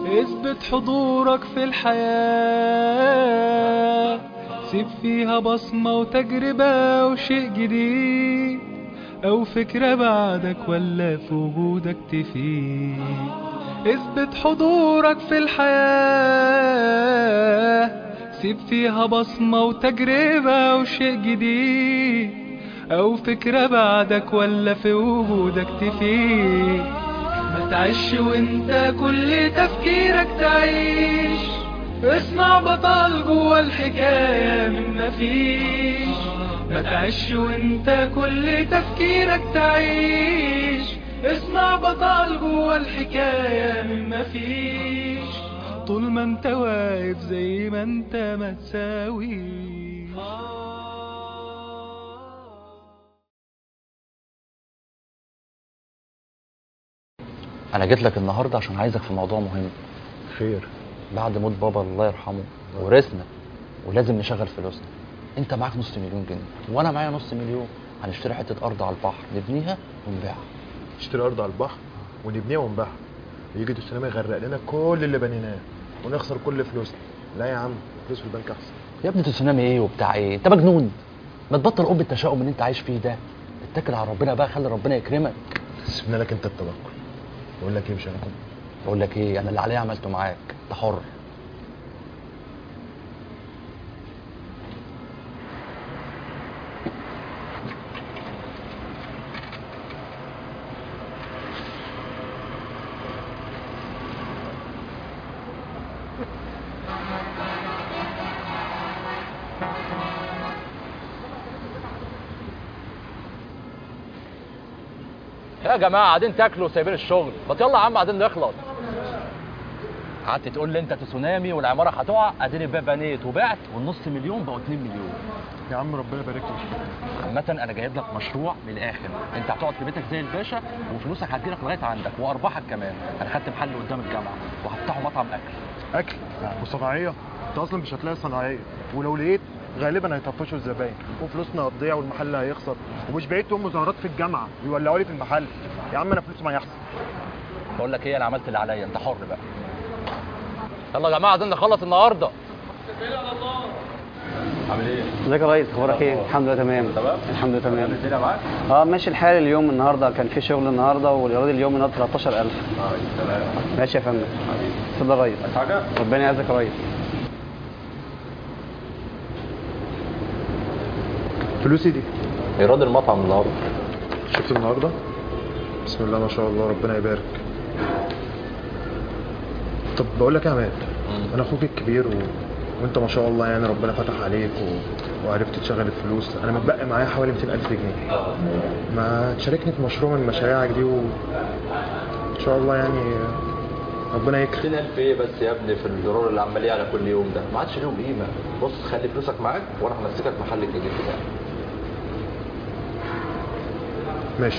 اثبت حضورك في الحياة سيب فيها بصمة وتجربة وشيء جديد أو فكرة بعدك ولا في وجودك تفيد اثبت حضورك في الحياة سيب فيها بصمة وتجربة وشيء جديد أو فكرة بعدك ولا في وجودك تفيد ما تعيش وانت كل تفكيرك تعيش اسمع بطل جوا الحكاية من مفيش ما تعيش وانت كل تفكيرك تعيش اسمع بطل جوا الحكاية من مفيش طول ما انت واقف زي ما انت ما تساويش انا جيت لك النهارده عشان عايزك في موضوع مهم خير بعد موت بابا الله يرحمه ورثنا ولازم نشغل فلوسنا انت معاك نص مليون جنيه وانا معايا نص مليون هنشتري حته ارض على البحر نبنيها ونبيعها نشتري ارض على البحر ونبنيها ونبيعها ويجي التسونامي يغرق لنا كل اللي بنيناه ونخسر كل فلوسنا لا يا عم فلوس في البنك احسن يا ابني تسونامي ايه وبتاع ايه انت مجنون ما تبطل قب التشاؤم اللي انت عايش فيه ده اتكل على ربنا بقى خلي ربنا يكرمك سيبنا لك انت التوكل بقول لك ايه مش هناكل بقول لك ايه انا اللي عليا عملته معاك انت حر يا جماعه قاعدين تاكلوا وسايبين الشغل ما يلا يا عم قاعدين نخلص قعدت تقول لي انت تسونامي والعماره هتقع اديني بقى بنيت وبعت والنص مليون بقوا 2 مليون يا عم ربنا يبارك لك عامة انا جايب لك مشروع من الاخر انت هتقعد في بيتك زي الباشا وفلوسك هتجيلك لغايه عندك وارباحك كمان انا خدت محل قدام الجامعه وهفتحه مطعم اكل اكل وصناعيه انت اصلا مش هتلاقي صناعيه ولو لقيت غالبا هيطفشوا الزباين وفلوسنا هتضيع والمحل هيخسر ومش بعيد تقوم مظاهرات في الجامعه ويولعوا لي في المحل يا عم انا فلوسي معايا احسن بقول لك ايه انا عملت اللي عليا انت حر بقى يلا يا جماعه عايزين نخلص النهارده عامل ايه؟ ازيك يا ريس اخبارك ايه؟ الحمد لله تمام تمام؟ الحمد لله تمام الدنيا معاك؟ اه ماشي الحال اليوم النهارده كان في شغل النهارده والايراد اليوم النهارده 13000 اه تمام ماشي يا فندم اتفضل يا ريس حاجه؟ ربنا يعزك يا ريس فلوسي دي ايراد المطعم النهارده شفت النهارده بسم الله ما شاء الله ربنا يبارك طب بقول لك يا عماد انا اخوك الكبير و... وانت ما شاء الله يعني ربنا فتح عليك و... وعرفت تشغل الفلوس انا متبقي معايا حوالي 200000 جنيه ما تشاركني في مشروع من مشاريعك دي و... ان شاء الله يعني ربنا يكرم 20000 ايه بس يا ابني في الزرار اللي عمال يعلى كل يوم ده ما عادش لهم قيمه بص خلي فلوسك معاك وانا همسكك محل الجديد بتاعك ماشي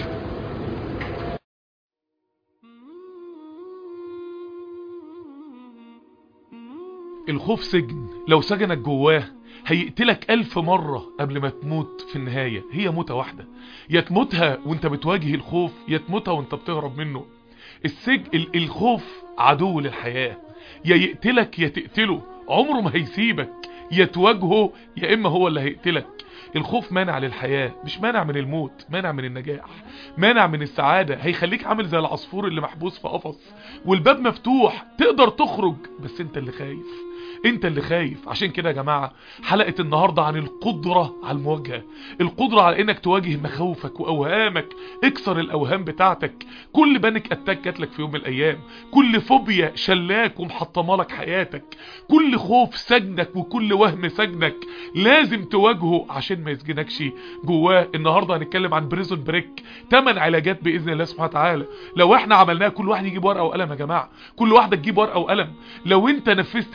الخوف سجن لو سجنك جواه هيقتلك ألف مرة قبل ما تموت في النهاية هي موتة واحدة يا تموتها وانت بتواجه الخوف يا تموتها وانت بتهرب منه السجن ال- الخوف عدو للحياة يا يقتلك يا تقتله عمره ما هيسيبك يا تواجهه يا اما هو اللي هيقتلك الخوف مانع للحياة مش مانع من الموت مانع من النجاح مانع من السعادة هيخليك عامل زي العصفور اللي محبوس في قفص والباب مفتوح تقدر تخرج بس انت اللي خايف انت اللي خايف عشان كده يا جماعة حلقة النهاردة عن القدرة على المواجهة القدرة على انك تواجه مخاوفك واوهامك اكسر الاوهام بتاعتك كل بانك اتاك جاتلك في يوم من الايام كل فوبيا شلاك ومحطمه لك حياتك كل خوف سجنك وكل وهم سجنك لازم تواجهه عشان ما يسجنكش جواه النهارده هنتكلم عن بريزون بريك 8 علاجات باذن الله سبحانه وتعالى لو احنا عملناها كل واحد يجيب ورقه وقلم يا جماعه كل واحده تجيب ورقه وقلم لو انت نفذت الثمان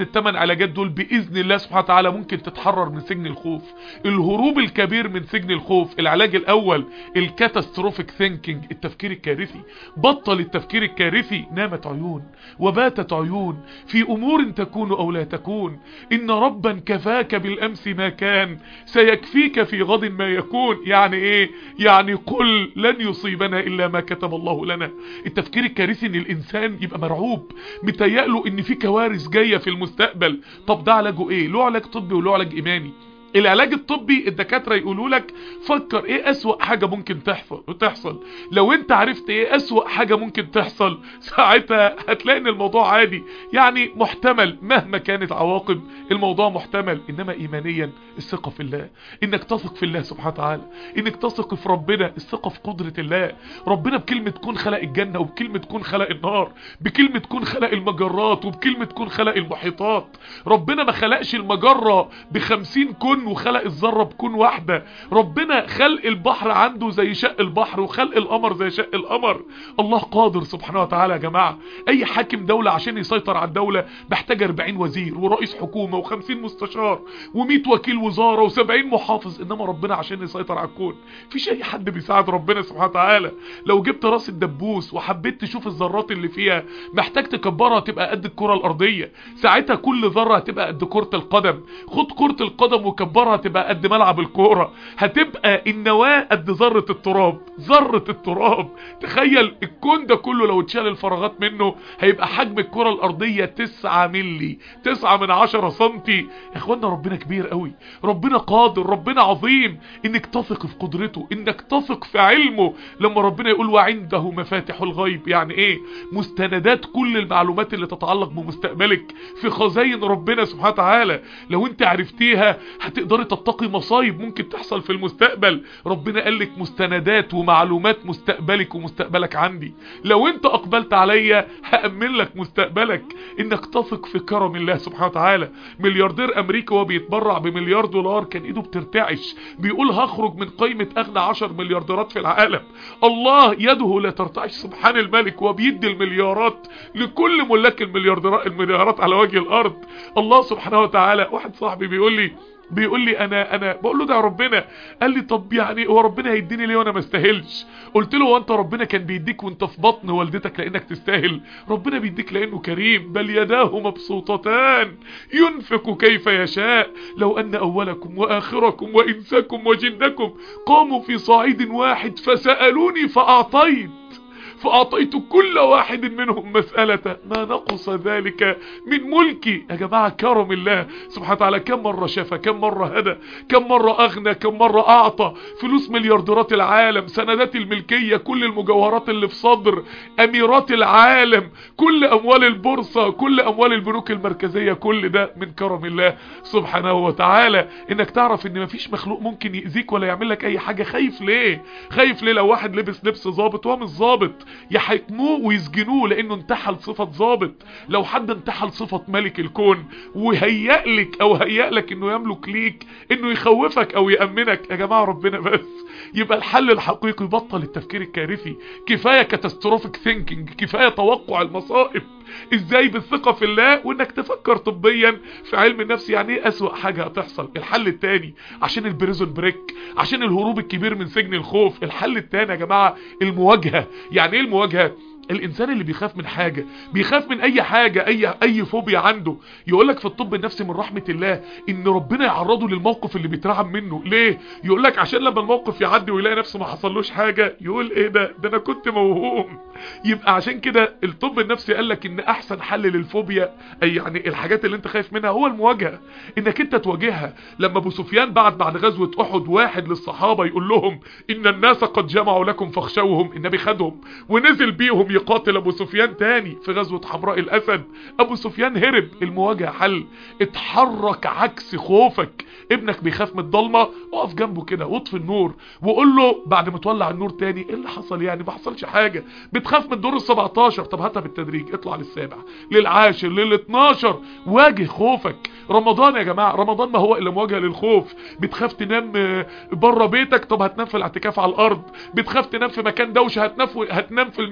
علاجات دول باذن الله سبحانه وتعالى ممكن تتحرر من سجن الخوف الهروب الكبير من سجن الخوف العلاج الاول الكاتاستروفيك ثينكينج التفكير الكارثي بطل التفكير الكارثي نامت عيون وباتت عيون في امور تكون او لا تكون ان ربا كفاك بالامس ما كان سيكفيك في غد ما يكون يعني ايه يعني قل لن يصيبنا الا ما كتب الله لنا التفكير الكارثي ان الانسان يبقى مرعوب متهيأله ان في كوارث جايه في المستقبل طب ده علاجه ايه له علاج طبي وله علاج ايماني العلاج الطبي الدكاترة يقولوا لك فكر ايه اسوأ حاجة ممكن تحصل وتحصل لو انت عرفت ايه اسوأ حاجة ممكن تحصل ساعتها هتلاقي ان الموضوع عادي يعني محتمل مهما كانت عواقب الموضوع محتمل انما ايمانيا الثقة في الله انك تثق في الله سبحانه وتعالى انك تثق في ربنا الثقة في قدرة الله ربنا بكلمة تكون خلق الجنة وبكلمة تكون خلق النار بكلمة تكون خلق المجرات وبكلمة تكون خلق المحيطات ربنا ما خلقش المجرة بخمسين كن وخلق الذرة بكون واحدة ربنا خلق البحر عنده زي شق البحر وخلق القمر زي شق القمر الله قادر سبحانه وتعالى يا جماعة اي حاكم دولة عشان يسيطر على الدولة محتاج 40 وزير ورئيس حكومة و50 مستشار و100 وكيل وزارة و70 محافظ انما ربنا عشان يسيطر على الكون فيش اي حد بيساعد ربنا سبحانه وتعالى لو جبت راس الدبوس وحبيت تشوف الذرات اللي فيها محتاج تكبرها تبقى قد الكرة الارضية ساعتها كل ذرة هتبقى قد كرة القدم خد كرة القدم وكبرها تبقى قد ملعب الكورة هتبقى النواة قد ذرة التراب ذرة التراب تخيل الكون ده كله لو اتشال الفراغات منه هيبقى حجم الكرة الارضية 9 ملي 9 من 10 سنتي يا اخوانا ربنا كبير قوي ربنا قادر ربنا عظيم انك تثق في قدرته انك تثق في علمه لما ربنا يقول وعنده مفاتح الغيب يعني ايه مستندات كل المعلومات اللي تتعلق بمستقبلك في خزائن ربنا سبحانه وتعالى لو انت عرفتيها هتقدري تتقي مصايب ممكن تحصل في المستقبل ربنا قال لك مستندات ومعلومات مستقبلك ومستقبلك عندي لو انت اقبلت عليا هأمن لك مستقبلك انك تثق في كرم الله سبحانه وتعالى ملياردير امريكا وهو بيتبرع بمليار دولار كان ايده بترتعش بيقول هخرج من قائمة اغنى عشر مليارديرات في العالم الله يده لا ترتعش سبحان الملك وبيدي المليارات لكل ملاك المليارديرات المليارات على وجه الارض الله سبحانه وتعالى واحد صاحبي بيقول لي بيقول لي انا انا بقول له ده ربنا قال لي طب يعني هو ربنا هيديني ليه وانا ما استاهلش قلت له هو انت ربنا كان بيديك وانت في بطن والدتك لانك تستاهل ربنا بيديك لانه كريم بل يداه مبسوطتان ينفق كيف يشاء لو ان اولكم واخركم وانساكم وجنكم قاموا في صعيد واحد فسالوني فاعطيت فأعطيت كل واحد منهم مسألة ما نقص ذلك من ملكي يا جماعة كرم الله سبحانه وتعالى كم مرة شفى كم مرة هدى كم مرة أغنى كم مرة أعطى فلوس مليارديرات العالم سندات الملكية كل المجوهرات اللي في صدر أميرات العالم كل أموال البورصة كل أموال البنوك المركزية كل ده من كرم الله سبحانه وتعالى إنك تعرف إن مفيش مخلوق ممكن يأذيك ولا يعمل لك أي حاجة خايف ليه خايف ليه لو واحد لبس لبس ظابط وهو مش ظابط يحكموه ويسجنوه لانه انتحل صفة ظابط لو حد انتحل صفة ملك الكون وهيأ لك او هيأ لك انه يملك ليك انه يخوفك او يأمنك يا جماعة ربنا بس يبقى الحل الحقيقي بطل التفكير الكارثي كفاية كاتاستروفيك ثينكينج كفاية توقع المصائب ازاي بالثقة في الله وانك تفكر طبيا في علم النفس يعني ايه اسوأ حاجة هتحصل الحل التاني عشان البريزون بريك عشان الهروب الكبير من سجن الخوف الحل التاني يا جماعة المواجهة يعني ايه المواجهة الانسان اللي بيخاف من حاجة بيخاف من اي حاجة اي اي فوبيا عنده يقولك في الطب النفسي من رحمة الله ان ربنا يعرضه للموقف اللي بيترعب منه ليه يقولك عشان لما الموقف يعدي ويلاقي نفسه ما حصلوش حاجة يقول ايه ده ده انا كنت موهوم يبقى عشان كده الطب النفسي قالك ان احسن حل للفوبيا اي يعني الحاجات اللي انت خايف منها هو المواجهة انك انت تواجهها لما ابو سفيان بعد بعد غزوة احد واحد للصحابة يقول لهم ان الناس قد جمعوا لكم فاخشوهم النبي خدهم ونزل بيهم يقاتل ابو سفيان تاني في غزوة حمراء الاسد ابو سفيان هرب المواجهة حل اتحرك عكس خوفك ابنك بيخاف من الضلمة اقف جنبه كده واطفي النور وقول له بعد ما تولع النور تاني ايه اللي حصل يعني ما حصلش حاجة بتخاف من الدور ال17 طب هاتها بالتدريج اطلع للسابع للعاشر لل12 واجه خوفك رمضان يا جماعة رمضان ما هو الا مواجهة للخوف بتخاف تنام بره بيتك طب هتنام في الاعتكاف على الارض بتخاف تنام في مكان دوشة هتنام هتنام في المسجد والنبي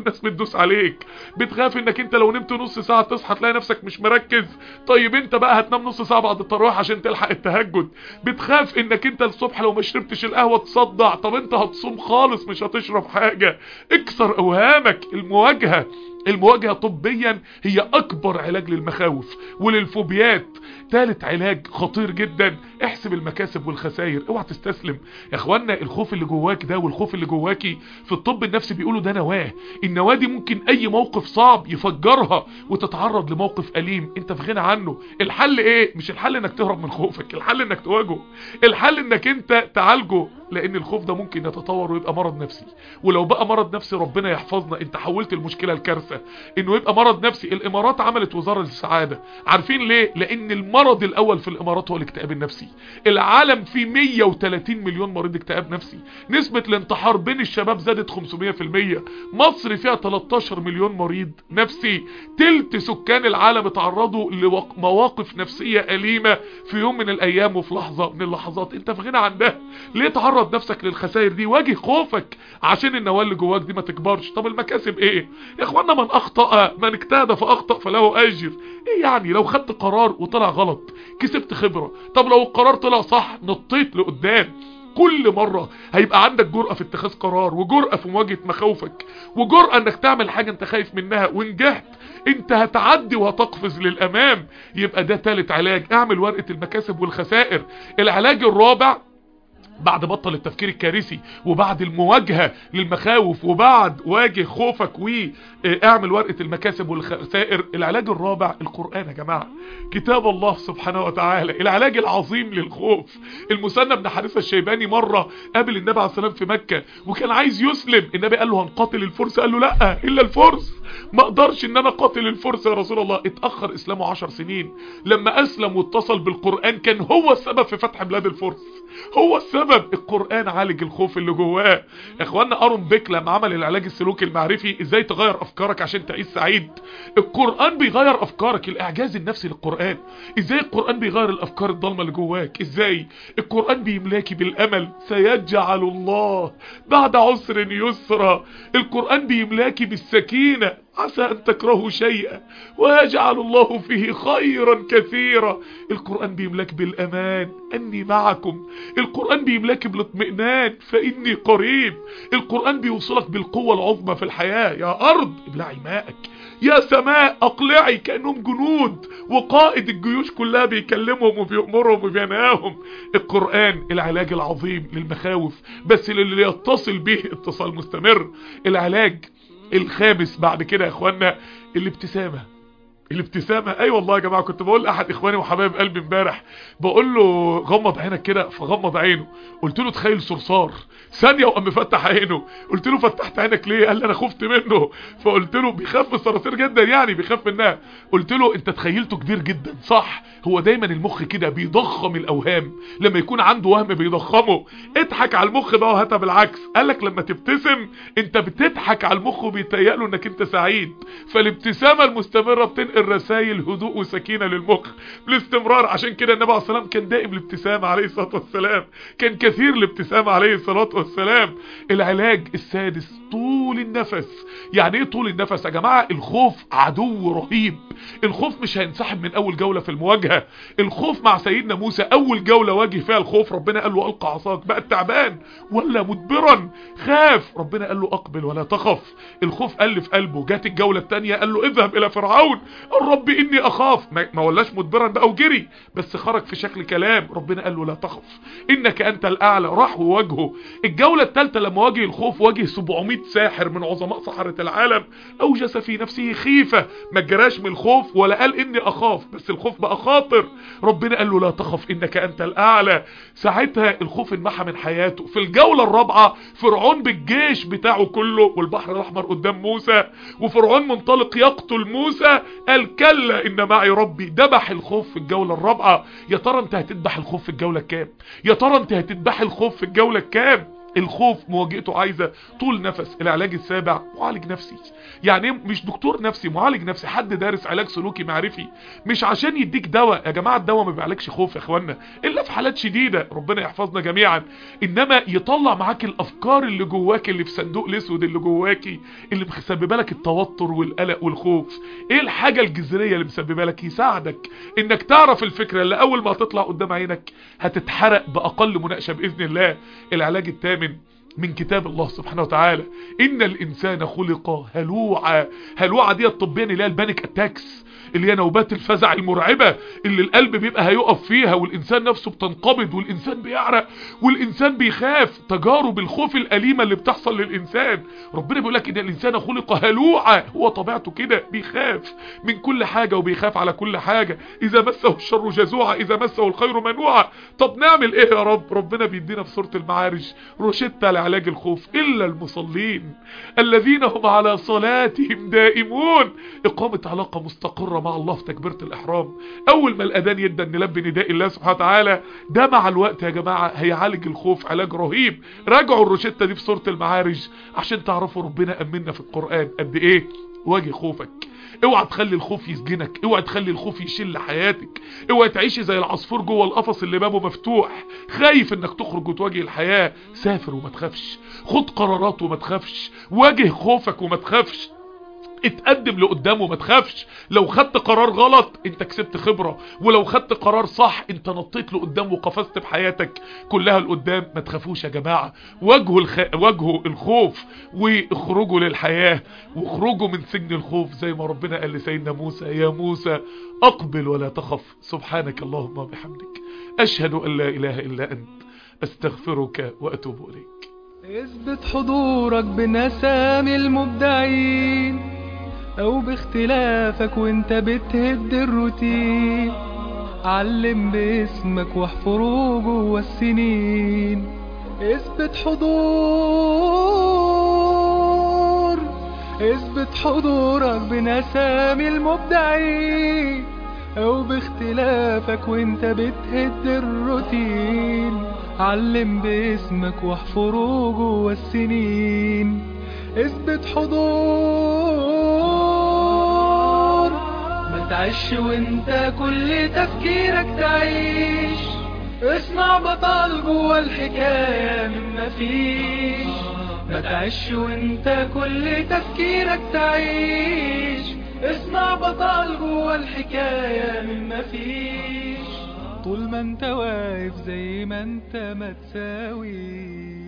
الناس بتدوس عليك بتخاف انك انت لو نمت نص ساعة تصحى تلاقي نفسك مش مركز طيب انت بقى هتنام نص ساعة بعد التراويح عشان تلحق التهجد بتخاف انك انت الصبح لو ما شربتش القهوة تصدع طب انت هتصوم خالص مش هتشرب حاجة اكسر اوهامك المواجهة المواجهة طبيا هي اكبر علاج للمخاوف وللفوبيات ثالث علاج خطير جدا احسب المكاسب والخسائر اوعى تستسلم يا اخوانا الخوف اللي جواك ده والخوف اللي جواكي في الطب النفسي بيقولوا ده نواه النواه دي ممكن اي موقف صعب يفجرها وتتعرض لموقف اليم انت في غنى عنه الحل ايه مش الحل انك تهرب من خوفك الحل انك تواجهه الحل انك انت تعالجه لان الخوف ده ممكن يتطور ويبقى مرض نفسي ولو بقى مرض نفسي ربنا يحفظنا انت حولت المشكلة لكارثة انه يبقى مرض نفسي الامارات عملت وزارة للسعادة عارفين ليه لان المرض الاول في الامارات هو الاكتئاب النفسي العالم فيه 130 مليون مريض اكتئاب نفسي نسبة الانتحار بين الشباب زادت 500% مصر فيها 13 مليون مريض نفسي تلت سكان العالم اتعرضوا لمواقف نفسية أليمة في يوم من الايام وفي لحظة من اللحظات انت في غنى عن ده ليه تعرض نفسك للخسائر دي واجه خوفك عشان النواه اللي جواك دي ما تكبرش طب المكاسب ايه يا اخوانا من اخطأ من اجتهد فاخطأ فله اجر ايه يعني لو خدت قرار وطلع غلط كسبت خبرة طب لو القرار طلع صح نطيت لقدام كل مرة هيبقى عندك جرأة في اتخاذ قرار وجرأة في مواجهة مخاوفك وجرأة انك تعمل حاجة انت خايف منها ونجحت انت هتعدي وهتقفز للامام يبقى ده تالت علاج اعمل ورقة المكاسب والخسائر العلاج الرابع بعد بطل التفكير الكارثي وبعد المواجهة للمخاوف وبعد واجه خوفك واعمل ورقة المكاسب والخسائر العلاج الرابع القرآن يا جماعة كتاب الله سبحانه وتعالى العلاج العظيم للخوف المثنى بن حارثة الشيباني مرة قابل النبي عليه السلام في مكة وكان عايز يسلم النبي قال له هنقاتل الفرس قال له لا الا الفرس ما اقدرش ان انا قاتل الفرس يا رسول الله اتأخر اسلامه عشر سنين لما اسلم واتصل بالقرآن كان هو السبب في فتح بلاد الفرس هو السبب القرآن عالج الخوف اللي جواه يا اخوانا ارون بيك لما عمل العلاج السلوكي المعرفي ازاي تغير افكارك عشان تعيش سعيد القرآن بيغير افكارك الاعجاز النفسي للقرآن ازاي القرآن بيغير الافكار الضلمة اللي جواك ازاي القرآن بيملاكي بالامل سيجعل الله بعد عسر يسرا القرآن بيملاكي بالسكينة عسى أن تكرهوا شيئا ويجعل الله فيه خيرا كثيرا القرآن بيملاك بالأمان أني معكم القرآن بيملاك بالاطمئنان فإني قريب القرآن بيوصلك بالقوة العظمى في الحياة يا أرض ابلعي ماءك يا سماء أقلعي كأنهم جنود وقائد الجيوش كلها بيكلمهم وبيأمرهم وبينهاهم القرآن العلاج العظيم للمخاوف بس للي يتصل به اتصال مستمر العلاج الخامس بعد كده يا اخوانا الابتسامة الابتسامة اي أيوة والله يا جماعة كنت بقول لاحد اخواني وحبايب قلبي امبارح بقول له غمض عينك كده فغمض عينه قلت له تخيل صرصار ثانية وقام مفتح عينه قلت له فتحت عينك ليه قال لي انا خفت منه فقلت له بيخاف من الصراصير جدا يعني بيخاف منها قلت له انت تخيلته كبير جدا صح هو دايما المخ كده بيضخم الاوهام لما يكون عنده وهم بيضخمه اضحك على المخ بقى وهاتها بالعكس قال لك لما تبتسم انت بتضحك على المخ وبيتهيأ له انك انت سعيد فالابتسامة المستمرة بتنقل رسائل هدوء وسكينة للمخ بالاستمرار عشان كده النبي عليه الصلاة والسلام كان دائم الابتسامة عليه الصلاة والسلام كان كثير الابتسامة عليه الصلاة والسلام العلاج السادس طول النفس يعني ايه طول النفس يا جماعة الخوف عدو رهيب الخوف مش هينسحب من اول جولة في المواجهة الخوف مع سيدنا موسى اول جولة واجه فيها الخوف ربنا قال له القى عصاك بقى تعبان ولا مدبرا خاف ربنا قال له اقبل ولا تخف الخوف قل في قلبه جات الجولة التانية قال له اذهب الى فرعون الرب اني اخاف ما ولاش مدبرا بقى وجري بس خرج في شكل كلام ربنا قال له لا تخف انك انت الاعلى راح وواجهه الجولة الثالثة لما واجه الخوف واجه 700 ساحر من عظماء سحرة العالم اوجس في نفسه خيفة ما جراش من الخوف ولا قال اني اخاف بس الخوف بقى خاطر ربنا قال له لا تخف انك انت الاعلى ساعتها الخوف انمحى من حياته في الجولة الرابعة فرعون بالجيش بتاعه كله والبحر الاحمر قدام موسى وفرعون منطلق يقتل موسى قال كلا ان معي ربي دبح الخوف في الجولة الرابعة يا ترى انت هتذبح الخوف في الجولة الكام يا ترى انت هتذبح الخوف في الجولة الكام الخوف مواجهته عايزة طول نفس العلاج السابع معالج نفسي يعني إيه مش دكتور نفسي معالج نفسي حد دارس علاج سلوكي معرفي مش عشان يديك دواء يا جماعة الدواء ما بيعالجش خوف يا اخوانا الا في حالات شديدة ربنا يحفظنا جميعا انما يطلع معاك الافكار اللي جواك اللي في صندوق الاسود اللي جواكي اللي مسببه لك التوتر والقلق والخوف ايه الحاجة الجذرية اللي مسببه لك يساعدك انك تعرف الفكرة اللي اول ما هتطلع قدام عينك هتتحرق باقل مناقشة باذن الله العلاج الثامن من كتاب الله سبحانه وتعالى ان الانسان خلق هلوعا هلوعا دي الطبية اللي هي البانيك اتاكس اللي هي نوبات الفزع المرعبة اللي القلب بيبقى هيقف فيها والإنسان نفسه بتنقبض والإنسان بيعرق والإنسان بيخاف تجارب الخوف الأليمة اللي بتحصل للإنسان ربنا بيقول لك إن الإنسان خلق هلوعا هو طبيعته كده بيخاف من كل حاجة وبيخاف على كل حاجة إذا مسه الشر جزوعا إذا مسه الخير منوعا طب نعمل إيه يا رب ربنا بيدينا في سورة المعارج روشتة لعلاج الخوف إلا المصلين الذين هم على صلاتهم دائمون إقامة علاقة مستقرة مع الله في تكبيرة الإحرام أول ما الأذان يبدأ نلبي نداء الله سبحانه وتعالى ده مع الوقت يا جماعة هيعالج الخوف علاج رهيب راجعوا الروشتة دي في سورة المعارج عشان تعرفوا ربنا أمنا في القرآن قد إيه واجه خوفك اوعى تخلي الخوف يسجنك اوعى تخلي الخوف يشل حياتك اوعى تعيشي زي العصفور جوه القفص اللي بابه مفتوح خايف انك تخرج وتواجه الحياة سافر وما تخافش خد قرارات وما تخافش واجه خوفك وما تخافش اتقدم لقدام وما تخافش لو خدت قرار غلط انت كسبت خبرة ولو خدت قرار صح انت نطيت لقدام وقفزت بحياتك كلها لقدام ما تخافوش يا جماعة واجهوا الخ... واجهوا الخوف واخرجوا للحياة واخرجوا من سجن الخوف زي ما ربنا قال لسيدنا موسى يا موسى اقبل ولا تخف سبحانك اللهم وبحمدك اشهد ان لا اله الا انت استغفرك واتوب اليك اثبت حضورك بنسام المبدعين او باختلافك وانت بتهد الروتين علم باسمك واحفره جوه السنين اثبت حضور اثبت حضورك بنسام المبدعين او باختلافك وانت بتهد الروتين علم باسمك واحفره جوه السنين اثبت حضور ما تعيش وانت كل تفكيرك تعيش اصنع بطل جوه الحكاية من مفيش ما تعيش وانت كل تفكيرك تعيش اصنع بطل جوه الحكاية من مفيش طول ما انت واقف زي ما انت ما تساوي